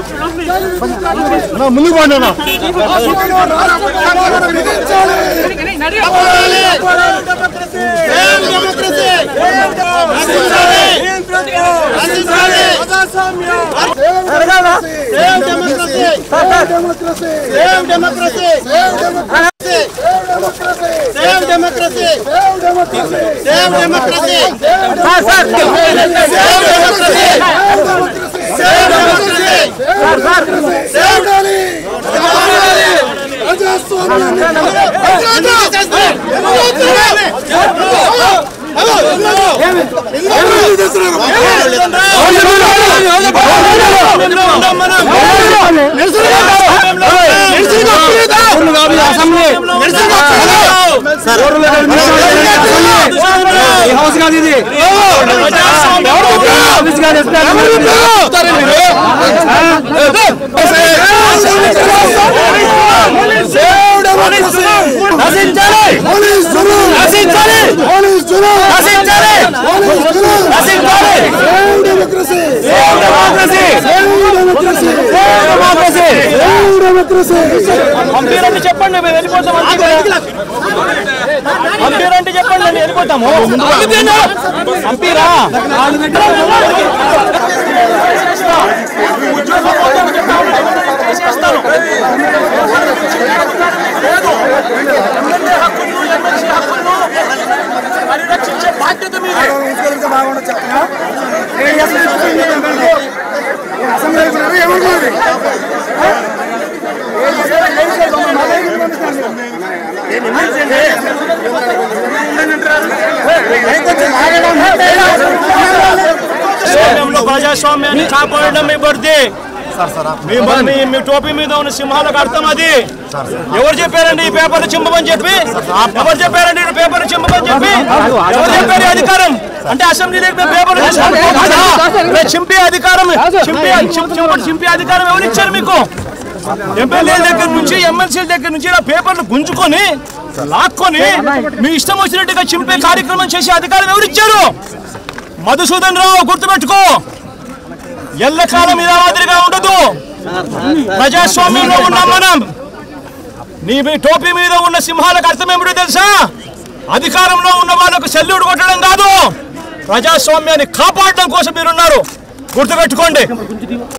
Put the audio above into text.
ముందుకు పోండి అన్న ఈ హౌస్ కాదు ఇది ఆఫీస్ కాదు నశించాలి నశించాలి నశించాలి నశించాలి డెమోక్రసీ డెమోక్రసీ పంపిరంటే చెప్పండి మేము వెళ్ళిపోతాం పంపిరంటే చెప్పండి మేము వెళ్ళిపోతాము పంపిరా పరిరక్షించే బాధ్యత మీదే దేశంలో ప్రజాస్వామ్యాన్ని కాపాడడం మీ బర్ది మీ మీ మీ టోపీ మీద ఉన్న సింహాలకు అర్థం అది ఎవరు చెప్పారండి ఈ పేపర్లు చింపమని చెప్పి ఎవరు చెప్పారండి ఈ పేపర్లు చింపమని చెప్పి ఎవరు చెప్పారు ఈ అధికారం అంటే అసెంబ్లీలోకి మేము పేపర్లు తీసుకుంటాం చింపే అధికారం చింపే చింప- చింప- చింపే అధికారం ఎవరు ఇచ్చారు మీకు ఎమ్మెల్యేల దగ్గర నుంచి ఎమ్మెల్సీల దగ్గర నుంచి ఇలా పేపర్లు గుంజుకొని లాక్కొని మీ ఇష్టం వచ్చినట్టుగా చింపే కార్యక్రమం చేసే అధికారం ఎవరు ఇచ్చారు మధుసూదన్ రావు గుర్తుపెట్టుకో ఎల్లకాలం ఇలా మాదిరిగా ఉండదు ప్రజాస్వామ్యంలో ఉన్నాం మనం నీ మీ టోపీ మీద ఉన్న సింహాలకు అర్థం ఏమిటో తెలుసా అధికారంలో ఉన్న వాళ్ళకు సెల్యూట్ కొట్టడం కాదు ప్రజాస్వామ్యాన్ని కాపాడడం కోసం మీరున్నారు గుర్తుపెట్టుకోండి